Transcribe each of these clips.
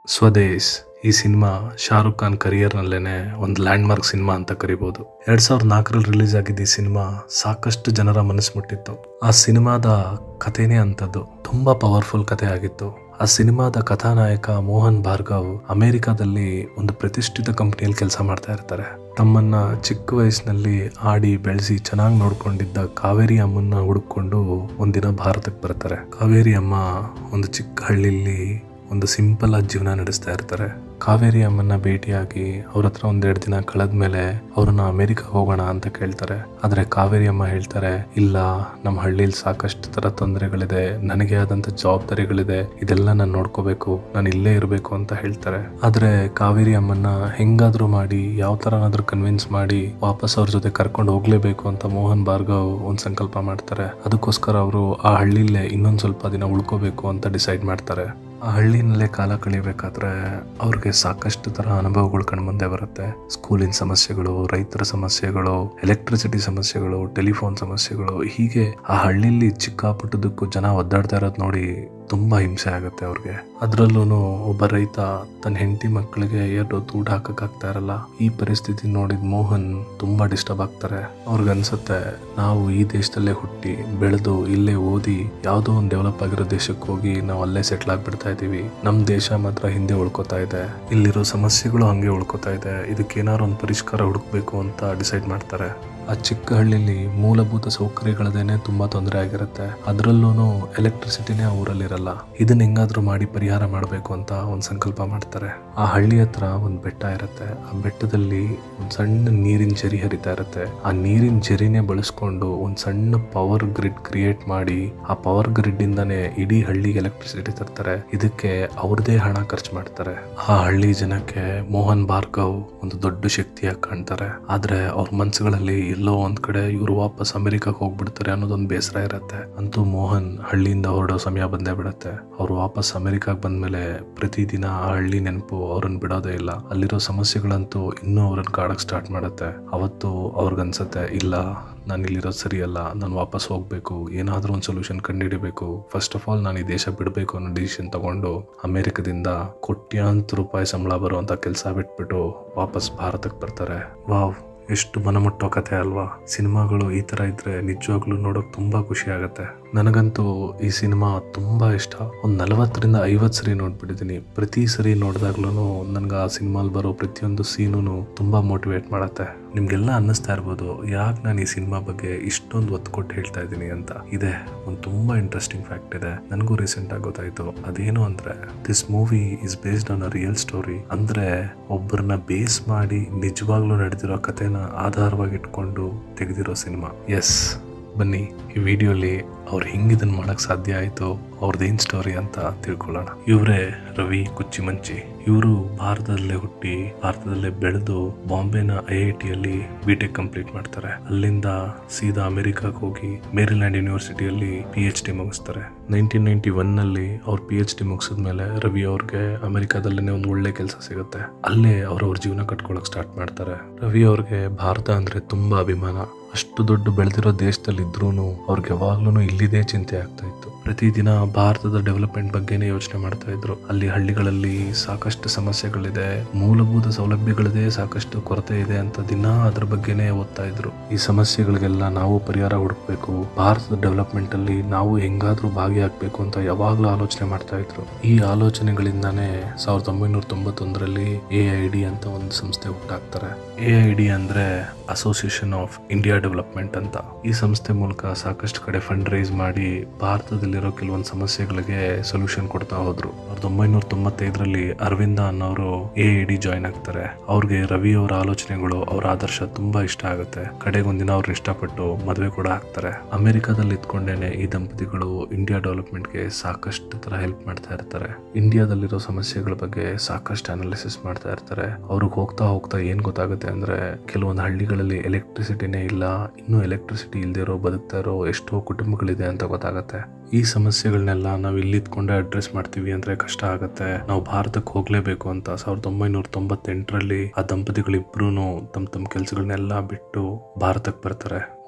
ಸ್ವದೇಶ್ ಈ ಸಿನಿಮಾ ಶಾರುಖ್ ಖಾನ್ ಕರಿಯರ್ನಲ್ಲೇನೆ ಒಂದು land mark cinema ಅಂತ ಕರಿಬಹುದು ಎರಡ್ ಸಾವಿರದ ನಾಲ್ಕರಲ್ಲಿ ರಿಲೀಸ್ ಆಗಿದ್ದ ಈ ಸಿನಿಮಾ ಸಾಕಷ್ಟು ಜನರ ಮನಸ್ಸು ಮುಟ್ಟಿತ್ತು ಆ ಸಿನಿಮಾದ ಕಥೆನೇ ಅಂತದ್ದು ತುಂಬಾ ಪವರ್ಫುಲ್ ಕಥೆ ಆಗಿತ್ತು ಆ ಸಿನಿಮಾದ ಕಥಾನಾಯಕ ಮೋಹನ್ ಭಾರ್ಗವ್ ಅಮೆರಿಕಾದಲ್ಲಿ ಒಂದು ಪ್ರತಿಷ್ಠಿತ ಕಂಪನಿಯಲ್ಲಿ ಕೆಲಸ ಮಾಡ್ತಾ ಇರ್ತಾರೆ ತಮ್ಮನ್ನ ಚಿಕ್ಕ ವಯಸ್ಸಿನಲ್ಲಿ ಆಡಿ ಬೆಳೆಸಿ ಚೆನ್ನಾಗಿ ನೋಡ್ಕೊಂಡಿದ್ದ ಕಾವೇರಿ ಅಮ್ಮನ್ನ ಹುಡುಕೊಂಡು ಒಂದಿನ ಭಾರತಕ್ಕೆ ಬರ್ತಾರೆ ಕಾವೇರಿ ಅಮ್ಮ ಒಂದು ಚಿಕ್ಕ ಹಳ್ಳಿಲಿ ಒಂದು ಸಿಂಪಲ್ ಆದ ಜೀವನ ನಡೆಸ್ತಾ ಇರ್ತಾರೆ ಕಾವೇರಿ ಅಮ್ಮನ್ನ ಭೇಟಿಯಾಗಿ ಅವ್ರ ಹತ್ರ ಒಂದೆರಡು ದಿನ ಕಳೆದ್ಮೇಲೆ ಅವ್ರನ್ನ ಅಮೆರಿಕ ಹೋಗೋಣ ಅಂತ ಕೇಳ್ತಾರೆ ಆದ್ರೆ ಕಾವೇರಿ ಅಮ್ಮ ಹೇಳ್ತಾರೆ ಇಲ್ಲ ನಮ್ಮ ಹಳ್ಳಿಲಿ ಸಾಕಷ್ಟು ತರ ತೊಂದರೆಗಳಿದೆ ನನಗೆ ಆದಂತ ಜವಾಬ್ದಾರಿಗಳಿದೆ ಇದೆಲ್ಲ ನಾನು ನೋಡ್ಕೋಬೇಕು ನಾನು ಇಲ್ಲೇ ಇರಬೇಕು ಅಂತ ಹೇಳ್ತಾರೆ ಆದ್ರೆ ಕಾವೇರಿ ಅಮ್ಮನ್ನ ಹೆಂಗಾದ್ರೂ ಮಾಡಿ ಯಾವ ತರನಾದ್ರೂ ಕನ್ವಿನ್ಸ್ ಮಾಡಿ ವಾಪಸ್ ಅವ್ರ ಜೊತೆ ಕರ್ಕೊಂಡು ಹೋಗ್ಲೇಬೇಕು ಅಂತ ಮೋಹನ್ ಭಾರ್ಗವ್ ಒಂದ್ ಸಂಕಲ್ಪ ಮಾಡ್ತಾರೆ ಅದಕ್ಕೋಸ್ಕರ ಅವರು ಆ ಹಳ್ಳಿಲೇ ಇನ್ನೊಂದ್ ಸ್ವಲ್ಪ ದಿನ ಉಳ್ಕೋಬೇಕು ಅಂತ ಡಿಸೈಡ್ ಮಾಡ್ತಾರೆ ಆ ಹಳ್ಳಿನಲ್ಲೇ ಕಾಲ ಕಳಿಬೇಕಾದ್ರೆ ಅವ್ರಿಗೆ ಸಾಕಷ್ಟು ತರ ಅನುಭವಗಳು ಕಣ್ಮುಂದೆ ಬರುತ್ತೆ ಸ್ಕೂಲಿನ ಸಮಸ್ಯೆಗಳು ರೈತರ ಸಮಸ್ಯೆಗಳು ಎಲೆಕ್ಟ್ರಿಸಿಟಿ ಸಮಸ್ಯೆಗಳು ಟೆಲಿಫೋನ್ ಸಮಸ್ಯೆಗಳು ಹೀಗೆ ಆ ಹಳ್ಳಿಲಿ ಚಿಕ್ಕ ಪುಟ್ಟದಕ್ಕೂ ಜನ ಒದ್ದಾಡ್ತಾ ಇರೋದು ನೋಡಿ ತುಂಬಾ ಹಿಂಸೆ ಆಗುತ್ತೆ ಅವ್ರಿಗೆ ಅದ್ರಲ್ಲೂ ಒಬ್ಬ ರೈತ ತನ್ನ ಹೆಂಡತಿ ಮಕ್ಕಳಿಗೆ ಎರಡು ಊಟ ಹಾಕಕ್ಕಾಗ್ತಾ ಇರಲ್ಲ ಈ ಪರಿಸ್ಥಿತಿ ನೋಡಿದ ಮೋಹನ್ ತುಂಬಾ ಡಿಸ್ಟರ್ಬ್ ಆಗ್ತಾರೆ ಅವ್ರಿಗನ್ಸುತ್ತೆ ನಾವು ಈ ದೇಶದಲ್ಲೇ ಹುಟ್ಟಿ ಬೆಳೆದು ಇಲ್ಲೇ ಓದಿ ಯಾವುದೋ ಒಂದು ಡೆವಲಪ್ ಆಗಿರೋ ದೇಶಕ್ಕೆ ಹೋಗಿ ನಾವು ಅಲ್ಲೇ ಸೆಟ್ಲ್ ಆಗ್ಬಿಡ್ತಾ ಇದೀವಿ ನಮ್ ದೇಶ ಮಾತ್ರ ಹಿಂದೆ ಉಳ್ಕೋತಾ ಇದೆ ಇಲ್ಲಿರೋ ಸಮಸ್ಯೆಗಳು ಹಂಗೆ ಉಳ್ಕೋತಾ ಇದೆ ಇದಕ್ಕೆ ಏನಾದ್ರು ಒಂದು ಪರಿಷ್ಕಾರ ಹುಡುಕ್ಬೇಕು ಅಂತ ಡಿಸೈಡ್ ಮಾಡ್ತಾರೆ ಆ ಚಿಕ್ಕ ಹಳ್ಳಿಲಿ ಮೂಲಭೂತ ಸೌಕರ್ಯಗಳದೇನೆ ತುಂಬಾ ತೊಂದರೆ ಆಗಿರುತ್ತೆ ಅದ್ರಲ್ಲೂ ಎಲೆಕ್ಟ್ರಿಸಿಟಿನೇ ಆ ಊರಲ್ಲಿರಲ್ಲ ಇದನ್ನ ಹೆಂಗಾದ್ರೂ ಮಾಡಿ ಪರಿಹಾರ ಮಾಡಬೇಕು ಅಂತ ಒಂದ್ ಸಂಕಲ್ಪ ಮಾಡ್ತಾರೆ ಆ ಹಳ್ಳಿ ಹತ್ರ ಒಂದ್ ಬೆಟ್ಟ ಇರುತ್ತೆ ಆ ಬೆಟ್ಟದಲ್ಲಿ ಒಂದ್ ಸಣ್ಣ ನೀರಿನ ಜರಿ ಹರಿತಾ ಇರುತ್ತೆ ಆ ನೀರಿನ ಜರಿನೇ ಬಳಸ್ಕೊಂಡು ಒಂದ್ ಸಣ್ಣ ಪವರ್ ಗ್ರಿಡ್ ಕ್ರಿಯೇಟ್ ಮಾಡಿ ಆ ಪವರ್ ಗ್ರಿಡ್ ಇಂದಾನೆ ಇಡೀ ಹಳ್ಳಿಗೆ ಎಲೆಕ್ಟ್ರಿಸಿಟಿ ತರ್ತಾರೆ ಇದಕ್ಕೆ ಅವ್ರದೇ ಹಣ ಖರ್ಚು ಮಾಡ್ತಾರೆ ಆ ಹಳ್ಳಿ ಜನಕ್ಕೆ ಮೋಹನ್ ಭಾರ್ಗವ್ ಒಂದು ದೊಡ್ಡ ಶಕ್ತಿಯಾಗಿ ಕಾಣ್ತಾರೆ ಆದ್ರೆ ಅವ್ರ ಮನ್ಸುಗಳಲ್ಲಿ ಎಲ್ಲೋ ಒಂದ್ ಕಡೆ ಇವರು ವಾಪಸ್ ಅಮೆರಿಕಕ್ಕೆ ಹೋಗ್ಬಿಡ್ತಾರೆ ಅನ್ನೋದೊಂದು ಬೇಸರ ಇರತ್ತೆ ಅಂತೂ ಮೋಹನ್ ಹಳ್ಳಿಯಿಂದ ಹೊರಡೋ ಸಮಯ ಬಂದೇ ಬಿಡತ್ತೆ ಅವ್ರು ವಾಪಸ್ ಅಮೆರಿಕಾಗ್ ಬಂದ್ಮೇಲೆ ಪ್ರತಿದಿನ ಆ ಹಳ್ಳಿ ನೆನಪು ಅವ್ರನ್ನ ಬಿಡೋದೇ ಇಲ್ಲ ಅಲ್ಲಿರೋ ಸಮಸ್ಯೆಗಳಂತೂ ಇನ್ನೂ ಅವ್ರನ್ನ ಕಾಡಕ್ ಸ್ಟಾರ್ಟ್ ಮಾಡುತ್ತೆ ಅವತ್ತು ಅವ್ರಿಗನ್ಸತ್ತೆ ಇಲ್ಲ ನಾನು ಇಲ್ಲಿರೋದು ಸರಿಯಲ್ಲ ನಾನು ವಾಪಸ್ ಹೋಗ್ಬೇಕು ಏನಾದರೂ ಒಂದು ಸೊಲ್ಯೂಷನ್ ಕಂಡುಹಿಡಿಬೇಕು ಫಸ್ಟ್ ಆಫ್ ಆಲ್ ನಾನು ಈ ದೇಶ ಬಿಡಬೇಕು ಅನ್ನೋ ಡಿಸಿಷನ್ ತಗೊಂಡು ಅಮೆರಿಕದಿಂದ ಕೋಟ್ಯಾಂತರ ರೂಪಾಯಿ ಸಂಬಳ ಬರುವಂತ ಕೆಲಸ ಬಿಟ್ಬಿಟ್ಟು ವಾಪಸ್ ಭಾರತಕ್ಕೆ ಬರ್ತಾರೆ ವಾವ್ ಎಷ್ಟು ಮನಮುಟ್ಟೋ ಕಥೆ ಅಲ್ವಾ ಸಿನಿಮಾಗಳು ಈ ತರ ಇದ್ರೆ ನಿಜವಾಗ್ಲೂ ನೋಡೋಕ್ ತುಂಬಾ ಖುಷಿ ಆಗತ್ತೆ ನನಗಂತೂ ಈ ಸಿನಿಮಾ ತುಂಬಾ ಇಷ್ಟ ಒಂದ್ ನಲವತ್ತರಿಂದ ಐವತ್ ಸರಿ ನೋಡ್ಬಿಟ್ಟಿದ್ದೀನಿ ಪ್ರತಿ ಸರಿ ನೋಡಿದಾಗ್ಲೂ ನನ್ಗೆ ಆ ಸಿನಿಮಾಲ್ ಬರೋ ಪ್ರತಿಯೊಂದು ಸೀನು ತುಂಬಾ ಮೋಟಿವೇಟ್ ಮಾಡತ್ತೆ ನಿಮ್ಗೆಲ್ಲ ಅನ್ನಿಸ್ತಾ ಇರ್ಬೋದು ಯಾಕೆ ನಾನು ಈ ಸಿನಿಮಾ ಬಗ್ಗೆ ಇಷ್ಟೊಂದು ಒತ್ತು ಕೊಟ್ಟು ಹೇಳ್ತಾ ಇದ್ದೀನಿ ಅಂತ ಇದೆ ಒಂದು ತುಂಬಾ ಇಂಟ್ರೆಸ್ಟಿಂಗ್ ಫ್ಯಾಕ್ಟ್ ಇದೆ ನನಗೂ ರೀಸೆಂಟ್ ಆಗಿ ಗೊತ್ತಾಯ್ತು ಅದೇನು ಅಂದ್ರೆ this movie is based on a real story ಅಂದ್ರೆ ಒಬ್ಬರನ್ನ ಬೇಸ್ ಮಾಡಿ ನಿಜವಾಗ್ಲೂ ನಡೆದಿರೋ ಕಥೆನ ಆಧಾರವಾಗಿ ಇಟ್ಕೊಂಡು ತೆಗೆದಿರೋ ಸಿನಿಮಾ ಎಸ್ ಬನ್ನಿ ಈ ವಿಡಿಯೋಲಿ ಅವ್ರು ಹೆಂಗ್ ಇದನ್ನ ಮಾಡಕ್ ಸಾಧ್ಯ ಆಯ್ತು ಅವ್ರದ್ದೇನ್ ಸ್ಟೋರಿ ಅಂತ ತಿಳ್ಕೊಳ್ಳೋಣ ಇವರೇ ರವಿ ಕುಚ್ಚಿಮಂಚಿ ಇವರು ಭಾರತದಲ್ಲೇ ಹುಟ್ಟಿ ಭಾರತದಲ್ಲೇ ಬೆಳೆದು ಬಾಂಬೆನ ಐ ಐ ಟಿಯಲ್ಲಿ ಬಿ ಟೆಕ್ ಕಂಪ್ಲೀಟ್ ಮಾಡ್ತಾರೆ ಅಲ್ಲಿಂದ ಸೀದಾ ಅಮೆರಿಕಾಗೆ ಹೋಗಿ ಮೇರಿಲ್ಯಾಂಡ್ ಯೂನಿವರ್ಸಿಟಿಯಲ್ಲಿ ಪಿ ಎಚ್ ಡಿ ಮುಗಿಸ್ತಾರೆ ನೈನ್ಟೀನ್ ನೈನ್ಟಿ ಒನ್ ನಲ್ಲಿ ಅವ್ರು ಪಿ ಎಚ್ ಡಿ ಮುಗಿಸಿದ್ಮೇಲೆ ರವಿ ಅವ್ರಿಗೆ ಅಮೆರಿಕಾದಲ್ಲೇ ಒಂದು ಒಳ್ಳೆ ಕೆಲಸ ಸಿಗುತ್ತೆ ಅಲ್ಲೇ ಅವ್ರವ್ರ ಜೀವನ ಕಟ್ಕೊಳಕ್ ಸ್ಟಾರ್ಟ್ ಮಾಡ್ತಾರೆ ರವಿ ಅವ್ರಿಗೆ ಭಾರತ ಅಂದ್ರೆ ತುಂಬಾ ಅಭಿಮಾನ ಅಷ್ಟು ದೊಡ್ಡ ಬೆಳೆದಿರೋ ದೇಶದಲ್ಲಿ ಇದ್ರೂ ಅವ್ರಿಗೆ ಯಾವಾಗ್ಲೂ ಇಲ್ಲಿದೆ ಚಿಂತೆ ಆಗ್ತಾ ಇತ್ತು ಪ್ರತಿದಿನ ಭಾರತದ ಡೆವಲಪ್ಮೆಂಟ್ ಬಗ್ಗೆನೇ ಯೋಚನೆ ಮಾಡ್ತಾ ಇದ್ರು ಅಲ್ಲಿ ಹಳ್ಳಿಗಳಲ್ಲಿ ಸಾಕಷ್ಟು ಸಮಸ್ಯೆಗಳಿದೆ ಮೂಲಭೂತ ಸೌಲಭ್ಯಗಳಿದೆ ಸಾಕಷ್ಟು ಕೊರತೆ ಇದೆ ಅಂತ ದಿನ ಅದ್ರ ಬಗ್ಗೆನೇ ಓದ್ತಾ ಇದ್ರು ಈ ಸಮಸ್ಯೆಗಳಿಗೆಲ್ಲ ನಾವು ಪರಿಹಾರ ಹುಡುಕ್ಬೇಕು ಭಾರತದ ಡೆವಲಪ್ಮೆಂಟ್ ಅಲ್ಲಿ ನಾವು ಹೆಂಗಾದ್ರೂ ಭಾಗಿಯಾಗಬೇಕು ಅಂತ ಯಾವಾಗ್ಲೂ ಆಲೋಚನೆ ಮಾಡ್ತಾ ಇದ್ರು ಈ ಆಲೋಚನೆಗಳಿಂದಾನೇ ಸಾವಿರದ ಒಂಬೈನೂರ ತೊಂಬತ್ತೊಂದರಲ್ಲಿ ಎ ಐ ಡಿ ಅಂತ ಒಂದು ಸಂಸ್ಥೆ ಹುಟ್ಟಾಕ್ತಾರೆ ಎ ಐ ಡಿ ಅಂದ್ರೆ ಅಸೋಸಿಯೇಷನ್ ಆಫ್ ಇಂಡಿಯಾ ಡೆವಲಪ್ಮೆಂಟ್ ಅಂತ ಈ ಸಂಸ್ಥೆ ಮೂಲಕ ಸಾಕಷ್ಟು ಕಡೆ ಫಂಡ್ ರೈಸ್ ಮಾಡಿ ಭಾರತದಲ್ಲಿರೋ ಕೆಲವೊಂದು ಸಮಸ್ಯೆಗಳಿಗೆ ಸೊಲ್ಯೂಷನ್ ಕೊಡ್ತಾ ಹೋದ್ರು ಸಾವಿರದ ಒಂಬೈನೂರ ತೊಂಬತ್ತೈದರಲ್ಲಿ ಅರವಿಂದ ಅನ್ನೋರು ಎ ಐ ಡಿ ಜಾಯ್ನ್ ಆಗ್ತಾರೆ ಅವ್ರಿಗೆ ರವಿ ಅವರ ಆಲೋಚನೆಗಳು ಅವರ ಆದರ್ಶ ತುಂಬಾ ಇಷ್ಟ ಆಗುತ್ತೆ ಕಡೆಗೆ ಒಂದಿನ ಅವ್ರನ್ನ ಇಷ್ಟಪಟ್ಟು ಮದುವೆ ಕೂಡ ಆಗ್ತಾರೆ ಅಮೆರಿಕಾದಲ್ಲಿ ಇದ್ಕೊಂಡೇನೆ ಈ ದಂಪತಿಗಳು ಇಂಡಿಯಾ ಡೆವಲಪ್ಮೆಂಟ್ಗೆ ಸಾಕಷ್ಟು ತರ ಹೆಲ್ಪ್ ಮಾಡ್ತಾ ಇರ್ತಾರೆ ಇಂಡಿಯಾದಲ್ಲಿರೋ ಸಮಸ್ಯೆಗಳ ಬಗ್ಗೆ ಸಾಕಷ್ಟು ಅನಾಲಿಸಿಸ್ ಮಾಡ್ತಾ ಇರ್ತಾರೆ ಅವ್ರಿಗೆ ಹೋಗ್ತಾ ಹೋಗ್ತಾ ಏನ್ ಗೊತ್ತಾಗುತ್ತೆ ಅಂದ್ರೆ ಕೆಲವೊಂದು ಹಳ್ಳಿಗಳಲ್ಲಿ ಎಲೆಕ್ಟ್ರಿಸಿಟಿನೇ ಇಲ್ಲ ಇನ್ನು ಎಲೆಕ್ಟ್ರಿಸಿಟಿ ಇಲ್ದೇ ಇರೋ ಬದುಕ್ತಾ ಇರೋ ಎಷ್ಟೋ ಕುಟುಂಬಗಳಿದೆ ಅಂತ ಗೊತ್ತಾಗುತ್ತೆ ಈ ಸಮಸ್ಯೆಗಳನ್ನೆಲ್ಲ ನಾವು ಇಲ್ಲಿದ್ಕೊಂಡೆ ಅಡ್ರೆಸ್ ಮಾಡ್ತೀವಿ ಅಂದ್ರೆ ಕಷ್ಟ ಆಗುತ್ತೆ ನಾವು ಭಾರತಕ್ಕೆ ಹೋಗ್ಲೇಬೇಕು ಅಂತ ಸಾವಿರದ ಒಂಬೈನೂರ ತೊಂಬತ್ತೆಂಟರಲ್ಲಿ ಆ ದಂಪತಿಗಳಿಬ್ರು ತಮ್ಮ ತಮ್ಮ ಕೆಲಸಗಳನ್ನೆಲ್ಲ ಬಿಟ್ಟು ಭಾರತಕ್ಕೆ ಬರ್ತಾರೆ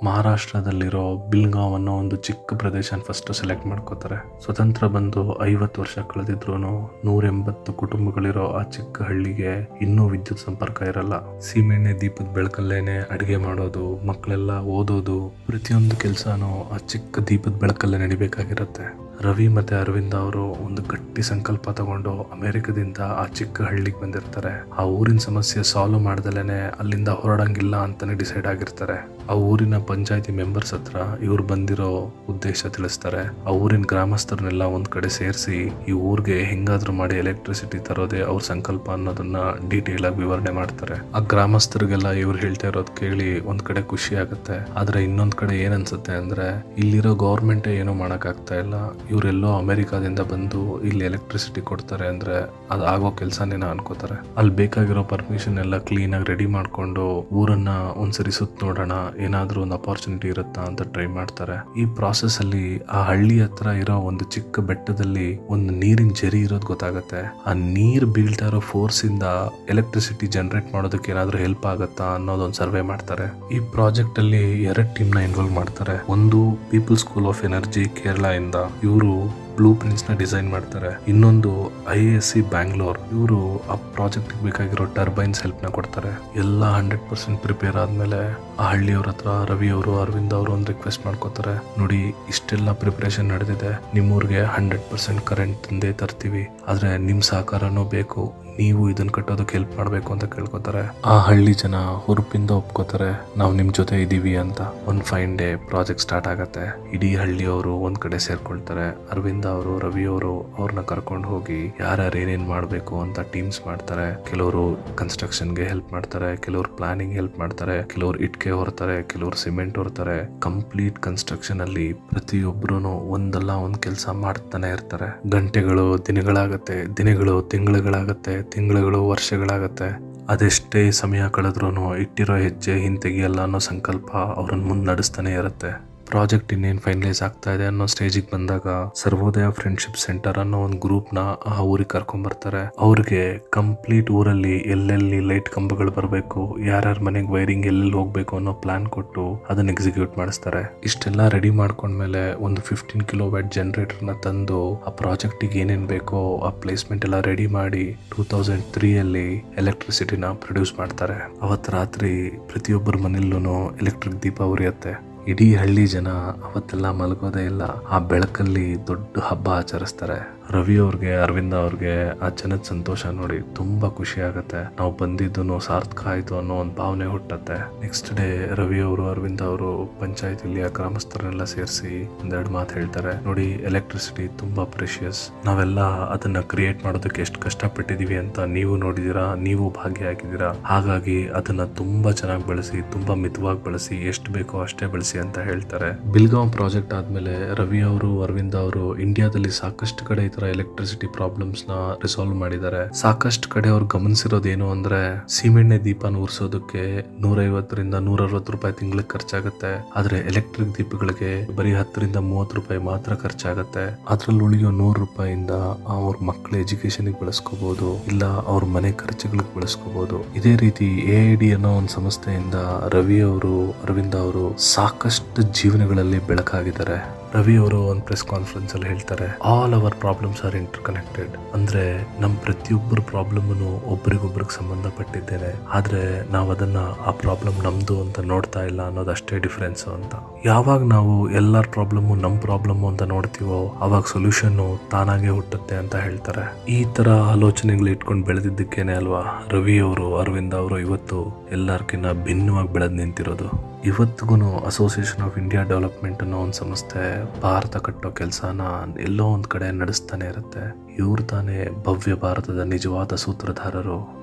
ಮಹಾರಾಷ್ಟ್ರದಲ್ಲಿರೋ ಬಿಲ್ಗಾಂವ್ ಅನ್ನೋ ಒಂದು ಚಿಕ್ಕ ಪ್ರದೇಶ ಫಸ್ಟ್ ಸೆಲೆಕ್ಟ್ ಮಾಡ್ಕೋತಾರೆ ಸ್ವತಂತ್ರ ಬಂದು ಐವತ್ತು ವರ್ಷ ಕಳೆದಿದ್ರು ನೂರ ಎಂಬತ್ತು ಕುಟುಂಬಗಳಿರೋ ಆ ಚಿಕ್ಕ ಹಳ್ಳಿಗೆ ಇನ್ನೂ ವಿದ್ಯುತ್ ಸಂಪರ್ಕ ಇರಲ್ಲ ಸೀಮೆಣ್ಣೆ ದೀಪದ ಬೆಳಕಲ್ಲೇನೆ ಅಡಿಗೆ ಮಾಡೋದು ಮಕ್ಕಳೆಲ್ಲ ಓದೋದು ಪ್ರತಿಯೊಂದು ಕೆಲಸನೂ ಆ ಚಿಕ್ಕ ದೀಪದ ಬೆಳಕಲ್ಲೇ ನಡಿಬೇಕಾಗಿರುತ್ತೆ ರವಿ ಮತ್ತೆ ಅರವಿಂದ ಅವರು ಒಂದು ಗಟ್ಟಿ ಸಂಕಲ್ಪ ತಗೊಂಡು ಅಮೆರಿಕದಿಂದ ಆ ಚಿಕ್ಕ ಹಳ್ಳಿಗೆ ಬಂದಿರ್ತಾರೆ ಆ ಊರಿನ ಸಮಸ್ಯೆ ಸಾಲ್ವ್ ಮಾಡ್ದಲೇನೆ ಅಲ್ಲಿಂದ ಹೊರಡಂಗಿಲ್ಲ ಅಂತಾನೆ ಡಿಸೈಡ್ ಆಗಿರ್ತಾರೆ ಆ ಊರಿನ ಪಂಚಾಯತಿ ಮೆಂಬರ್ಸ್ ಹತ್ರ ಇವ್ರು ಬಂದಿರೋ ಉದ್ದೇಶ ತಿಳಿಸ್ತಾರೆ ಆ ಊರಿನ ಗ್ರಾಮಸ್ಥರನ್ನೆಲ್ಲ ಒಂದ್ ಕಡೆ ಸೇರಿಸಿ ಈ ಊರಿಗೆ ಹೆಂಗಾದ್ರೂ ಮಾಡಿ ಎಲೆಕ್ಟ್ರಿಸಿಟಿ ತರೋದೇ ಅವ್ರ ಸಂಕಲ್ಪ ಅನ್ನೋದನ್ನ ಡೀಟೇಲ್ ಆಗಿ ವಿವರಣೆ ಮಾಡ್ತಾರೆ ಆ ಗ್ರಾಮಸ್ಥರಿಗೆಲ್ಲ ಇವ್ರು ಹೇಳ್ತಾ ಇರೋದು ಕೇಳಿ ಒಂದ್ ಕಡೆ ಖುಷಿ ಆಗುತ್ತೆ ಆದ್ರೆ ಇನ್ನೊಂದ್ ಕಡೆ ಏನ್ ಅನ್ಸುತ್ತೆ ಅಂದ್ರೆ ಇಲ್ಲಿರೋ ಗೌರ್ಮೆಂಟ್ ಏನೋ ಮಾಡಕ್ ಆಗ್ತಾ ಇಲ್ಲ ಇವರೆಲ್ಲೋ ಅಮೆರಿಕಾದಿಂದ ಬಂದು ಇಲ್ಲಿ ಎಲೆಕ್ಟ್ರಿಸಿಟಿ ಕೊಡ್ತಾರೆ ಅಂದ್ರೆ ಅದು ಆಗೋ ಕೆಲಸನೇನ ಅನ್ಕೋತಾರೆ ಅಲ್ಲಿ ಬೇಕಾಗಿರೋ ಪರ್ಮಿಷನ್ ಎಲ್ಲ ಕ್ಲೀನ್ ಆಗಿ ರೆಡಿ ಮಾಡ್ಕೊಂಡು ಊರನ್ನ ಒಂದ್ಸರಿ ಸುತ್ತ ನೋಡೋಣ ಏನಾದ್ರೂ ಒಂದು ಅಪಾರ್ಚುನಿಟಿ ಇರುತ್ತಾ ಅಂತ ಟ್ರೈ ಮಾಡ್ತಾರೆ ಈ ಪ್ರಾಸೆಸ್ ಅಲ್ಲಿ ಆ ಹಳ್ಳಿ ಹತ್ರ ಇರೋ ಒಂದು ಚಿಕ್ಕ ಬೆಟ್ಟದಲ್ಲಿ ಒಂದು ನೀರಿನ ಜರಿ ಇರೋದು ಗೊತ್ತಾಗತ್ತೆ ಆ ನೀರ್ ಬೀಳ್ತಾ ಇರೋ ಫೋರ್ಸ್ ಇಂದ ಎಲೆಕ್ಟ್ರಿಸಿಟಿ ಜನರೇಟ್ ಮಾಡೋದಕ್ಕೆ ಏನಾದ್ರೂ ಹೆಲ್ಪ್ ಆಗತ್ತಾ ಅನ್ನೋದೊಂದು ಸರ್ವೆ ಮಾಡ್ತಾರೆ ಈ ಪ್ರಾಜೆಕ್ಟ್ ಅಲ್ಲಿ ಎರಡು ಟೀಮ್ ನ ಇನ್ವಾಲ್ವ್ ಮಾಡ್ತಾರೆ ಒಂದು people school of energy Kerala ಇಂದ ಇವರು ಬ್ಲೂ ಪ್ರಿಂಟ್ಸ್ ನ ಡಿಸೈನ್ ಮಾಡ್ತಾರೆ ಇನ್ನೊಂದು ಐ ಎಸ್ ಸಿ ಬ್ಯಾಂಗ್ಳೂರ್ ಇವರು ಆ ಪ್ರಾಜೆಕ್ಟ್ ಬೇಕಾಗಿರೋ ಟರ್ಬೈನ್ಸ್ ಹೆಲ್ಪ್ ನ ಕೊಡ್ತಾರೆ ಎಲ್ಲ ಹಂಡ್ರೆಡ್ ಪರ್ಸೆಂಟ್ ಪ್ರಿಪೇರ್ ಆದ್ಮೇಲೆ ಆ ಹಳ್ಳಿಯವ್ರ ಹತ್ರ ರವಿ ಅವರು ಅರವಿಂದ್ ಅವರು ಒಂದು ರಿಕ್ವೆಸ್ಟ್ ಮಾಡ್ಕೋತಾರೆ ನೋಡಿ ಇಷ್ಟೆಲ್ಲ ಪ್ರಿಪರೇಷನ್ ನಡೆದಿದೆ ನಿಮ್ಮೂರಿಗೆ ಹಂಡ್ರೆಡ್ ಪರ್ಸೆಂಟ್ ಕರೆಂಟ್ ತಂದೇ ತರ್ತೀವಿ ಆದ್ರೆ ನಿಮ್ ಸಹಕಾರನೂ ಬೇಕು ನೀವು ಇದನ್ನ ಕಟ್ಟೋದಕ್ಕೆ ಹೆಲ್ಪ್ ಮಾಡಬೇಕು ಅಂತ ಕೇಳ್ಕೊತಾರೆ ಆ ಹಳ್ಳಿ ಜನ ಹುರುಪಿಂದ ಒಪ್ಕೋತಾರೆ ನಾವು ನಿಮ್ ಜೊತೆ ಇದೀವಿ ಅಂತ ಒಂದ್ ಫೈನ್ ಡೇ ಪ್ರಾಜೆಕ್ಟ್ ಸ್ಟಾರ್ಟ್ ಆಗತ್ತೆ ಇಡೀ ಹಳ್ಳಿಯವರು ಒಂದ್ ಕಡೆ ಸೇರ್ಕೊಳ್ತಾರೆ ಅರವಿಂದ ಅವರು ರವಿ ಅವರು ಅವ್ರನ್ನ ಕರ್ಕೊಂಡು ಹೋಗಿ ಯಾರ್ಯಾರು ಏನೇನ್ ಮಾಡ್ಬೇಕು ಅಂತ ಟೀಮ್ಸ್ ಮಾಡ್ತಾರೆ ಕೆಲವರು ಕನ್ಸ್ಟ್ರಕ್ಷನ್ಗೆ ಹೆಲ್ಪ್ ಮಾಡ್ತಾರೆ ಕೆಲವರು ಪ್ಲಾನಿಂಗ್ ಹೆಲ್ಪ್ ಮಾಡ್ತಾರೆ ಕೆಲವರು ಇಟ್ಕೆ ಹೊರ್ತಾರೆ ಕೆಲವರು ಸಿಮೆಂಟ್ ಹೊರ್ತಾರೆ ಕಂಪ್ಲೀಟ್ ಕನ್ಸ್ಟ್ರಕ್ಷನ್ ಅಲ್ಲಿ ಪ್ರತಿಯೊಬ್ರು ಒಂದಲ್ಲ ಒಂದ್ ಕೆಲಸ ಮಾಡ್ತಾನೆ ಇರ್ತಾರೆ ಗಂಟೆಗಳು ದಿನಗಳಾಗತ್ತೆ ದಿನಗಳು ತಿಂಗಳುಗಳಾಗತ್ತೆ ತಿಂಗಳುಗಳು ವರ್ಷಗಳಾಗತ್ತೆ ಅದೆಷ್ಟೇ ಸಮಯ ಕಳೆದ್ರೂ ಇಟ್ಟಿರೋ ಹೆಜ್ಜೆ ಹಿಂತೆಗಿಯಲ್ಲ ಅನ್ನೋ ಸಂಕಲ್ಪ ಅವ್ರನ್ನ ಮುಂದೆ ನಡೆಸ್ತಾನೆ ಇರುತ್ತೆ ಪ್ರಾಜೆಕ್ಟ್ ಇನ್ನೇನು ಫೈನಲೈಸ್ ಆಗ್ತಾ ಇದೆ ಅನ್ನೋ ಸ್ಟೇಜಿಗೆ ಬಂದಾಗ ಸರ್ವೋದಯ ಫ್ರೆಂಡ್ಶಿಪ್ ಸೆಂಟರ್ ಅನ್ನೋ ಒಂದು ಗ್ರೂಪ್ನ ಆ ಊರಿಗೆ ಕರ್ಕೊಂಡ್ ಬರ್ತಾರೆ ಅವ್ರಿಗೆ ಕಂಪ್ಲೀಟ್ ಊರಲ್ಲಿ ಎಲ್ಲೆಲ್ಲಿ ಲೈಟ್ ಕಂಬಗಳು ಬರಬೇಕು ಯಾರ್ಯಾರ ಮನೆಗೆ ವೈರಿಂಗ್ ಎಲ್ಲೆಲ್ಲಿ ಹೋಗ್ಬೇಕು ಅನ್ನೋ ಪ್ಲಾನ್ ಕೊಟ್ಟು ಅದನ್ನ ಎಕ್ಸಿಕ್ಯೂಟ್ ಮಾಡಿಸ್ತಾರೆ ಇಷ್ಟೆಲ್ಲ ರೆಡಿ ಮಾಡ್ಕೊಂಡ್ಮೇಲೆ ಒಂದು ಫಿಫ್ಟೀನ್ ಕಿಲೋ ವ್ಯಾಟ್ ಜನರೇಟರ್ನ ತಂದು ಆ ಪ್ರಾಜೆಕ್ಟಿಗೆ ಏನೇನು ಬೇಕೋ ಆ ಪ್ಲೇಸ್ಮೆಂಟ್ ಎಲ್ಲ ರೆಡಿ ಮಾಡಿ ಟೂ ತೌಸಂಡ್ ತ್ರೀಯಲ್ಲಿ ಎಲೆಕ್ಟ್ರಿಸಿಟಿನ ಪ್ರೊಡ್ಯೂಸ್ ಮಾಡ್ತಾರೆ ಅವತ್ತು ರಾತ್ರಿ ಪ್ರತಿಯೊಬ್ಬರ ಮನೆಯಲ್ಲೂ ಎಲೆಕ್ಟ್ರಿಕ್ ದೀಪ ಉರಿಯುತ್ತೆ ಇಡೀ ಹಳ್ಳಿ ಜನ ಅವತ್ತೆಲ್ಲ ಮಲಗೋದೇ ಇಲ್ಲ ಆ ಬೆಳಕಲ್ಲಿ ದೊಡ್ಡ ಹಬ್ಬ ಆಚರಿಸ್ತಾರೆ ರವಿ ಅವ್ರಿಗೆ ಅರವಿಂದ ಅವ್ರಿಗೆ ಆ ಜನದ ಸಂತೋಷ ನೋಡಿ ತುಂಬಾ ಖುಷಿ ಆಗತ್ತೆ ನಾವು ಬಂದಿದ್ದು ಸಾರ್ಥಕ ಆಯ್ತು ಅನ್ನೋ ಒಂದು ಭಾವನೆ ಹುಟ್ಟತ್ತೆ ನೆಕ್ಸ್ಟ್ ಡೇ ರವಿ ಅವರು ಅರವಿಂದ ಅವರು ಪಂಚಾಯತಿಲಿ ಆ ಗ್ರಾಮಸ್ಥರನ್ನೆಲ್ಲ ಸೇರಿಸಿ ಒಂದೆರಡು ಮಾತು ಹೇಳ್ತಾರೆ ನೋಡಿ ಎಲೆಕ್ಟ್ರಿಸಿಟಿ ತುಂಬಾ ಪ್ರೆಷಿಯಸ್ ನಾವೆಲ್ಲ ಅದನ್ನ ಕ್ರಿಯೇಟ್ ಮಾಡೋದಕ್ಕೆ ಎಷ್ಟು ಕಷ್ಟಪಟ್ಟಿದೀವಿ ಅಂತ ನೀವು ನೋಡಿದೀರಾ ನೀವು ಭಾಗಿಯಾಗಿದ್ದೀರಾ ಹಾಗಾಗಿ ಅದನ್ನ ತುಂಬಾ ಚೆನ್ನಾಗಿ ಬಳಸಿ ತುಂಬಾ ಮಿತವಾಗಿ ಬಳಸಿ ಎಷ್ಟು ಬೇಕೋ ಅಷ್ಟೇ ಬಳಸಿ ಅಂತ ಹೇಳ್ತಾರೆ ಬಿಲ್ಗಾಂವ್ ಪ್ರಾಜೆಕ್ಟ್ ಆದ್ಮೇಲೆ ರವಿ ಅವರು ಅರವಿಂದ ಅವರು ಇಂಡಿಯಾದಲ್ಲಿ ಸಾಕಷ್ಟು ಕಡೆ ಈ ತರ ಎಲೆಕ್ಟ್ರಿಸಿಟಿ ಪ್ರಾಬ್ಲಮ್ಸ್ ನ ರಿಸಾಲ್ವ್ ಮಾಡಿದ್ದಾರೆ ಸಾಕಷ್ಟು ಕಡೆ ಅವ್ರು ಗಮನಿಸಿರೋದು ಏನು ಅಂದ್ರೆ ಸೀಮೆಣ್ಣೆ ದೀಪನ ಉರ್ಸೋದಕ್ಕೆ ನೂರೈವತ್ತರಿಂದ ನೂರ ಅರವತ್ತು ರೂಪಾಯಿ ತಿಂಗಳಿಗೆ ಖರ್ಚಾಗುತ್ತೆ ಆದ್ರೆ ಎಲೆಕ್ಟ್ರಿಕ್ ದೀಪಗಳಿಗೆ ಬರೀ ಹತ್ತರಿಂದ ಮೂವತ್ತು ರೂಪಾಯಿ ಮಾತ್ರ ಖರ್ಚಾಗತ್ತೆ ಅದ್ರಲ್ಲಿ ಉಳಿಯೋ ನೂರು ರೂಪಾಯಿಂದ ಅವ್ರ ಮಕ್ಕಳ ಎಜುಕೇಶನ್ ಬಳಸ್ಕೋಬಹುದು ಇಲ್ಲ ಅವ್ರ ಮನೆ ಖರ್ಚುಗಳಿಗೆ ಬಳಸ್ಕೋಬಹುದು ಇದೇ ರೀತಿ ಎ ಐ ಡಿ ಅನ್ನೋ ಒಂದು ಸಂಸ್ಥೆಯಿಂದ ರವಿ ಅವರು ಅರವಿಂದ ಅವರು ಸಾಕಷ್ಟು ಜೀವನಗಳಲ್ಲಿ ಬೆಳಕಾಗಿದ್ದಾರೆ ರವಿ ಅವರು ಒಂದು ಪ್ರೆಸ್ ಕಾನ್ಫರೆನ್ಸ್ ಅಲ್ಲಿ ಹೇಳ್ತಾರೆ all our problems are interconnected ಅಂದ್ರೆ ನಮ್ ಪ್ರತಿಯೊಬ್ಬರ ಪ್ರಾಬ್ಲಮ್ ಒಬ್ರಿಗೊಬ್ರಿಗೆ ಸಂಬಂಧಪಟ್ಟಿದ್ದೇನೆ ಆದ್ರೆ ನಾವು ಅದನ್ನ ಆ ಪ್ರಾಬ್ಲಮ್ ನಮ್ದು ಅಂತ ನೋಡ್ತಾ ಇಲ್ಲ ಅನ್ನೋದು ಅಷ್ಟೇ ಡಿಫ್ರೆನ್ಸ್ ಅಂತ ಯಾವಾಗ ನಾವು ಎಲ್ಲರ ಪ್ರಾಬ್ಲಮ್ ನಮ್ ಪ್ರಾಬ್ಲಮ್ ಅಂತ ನೋಡ್ತೀವೋ ಅವಾಗ ಸೊಲ್ಯೂಷನ್ ತಾನಾಗೆ ಹುಟ್ಟುತ್ತೆ ಅಂತ ಹೇಳ್ತಾರೆ ಈ ತರ ಆಲೋಚನೆಗಳು ಇಟ್ಕೊಂಡು ಬೆಳೆದಿದ್ದಕ್ಕೇನೆ ಅಲ್ವಾ ರವಿ ಅವರು ಅರವಿಂದ್ ಅವರು ಇವತ್ತು ಎಲ್ಲರ್ಕಿನ್ನ ಭಿನ್ನವಾಗಿ ಬೆಳೆದ್ ನಿಂತಿರೋದು ಇವತ್ತಿಗೂ ಅಸೋಸಿಯೇಷನ್ ಆಫ್ ಇಂಡಿಯಾ ಡೆವಲಪ್ಮೆಂಟ್ ಅನ್ನೋ ಒಂದು ಸಂಸ್ಥೆ ಭಾರತ ಕಟ್ಟೋ ಕೆಲಸನ ಎಲ್ಲೋ ಒಂದು ಕಡೆ ನಡೆಸ್ತಾನೆ ಇರುತ್ತೆ ಇವ್ರು ತಾನೇ ಭವ್ಯ ಭಾರತದ ನಿಜವಾದ ಸೂತ್ರಧಾರರು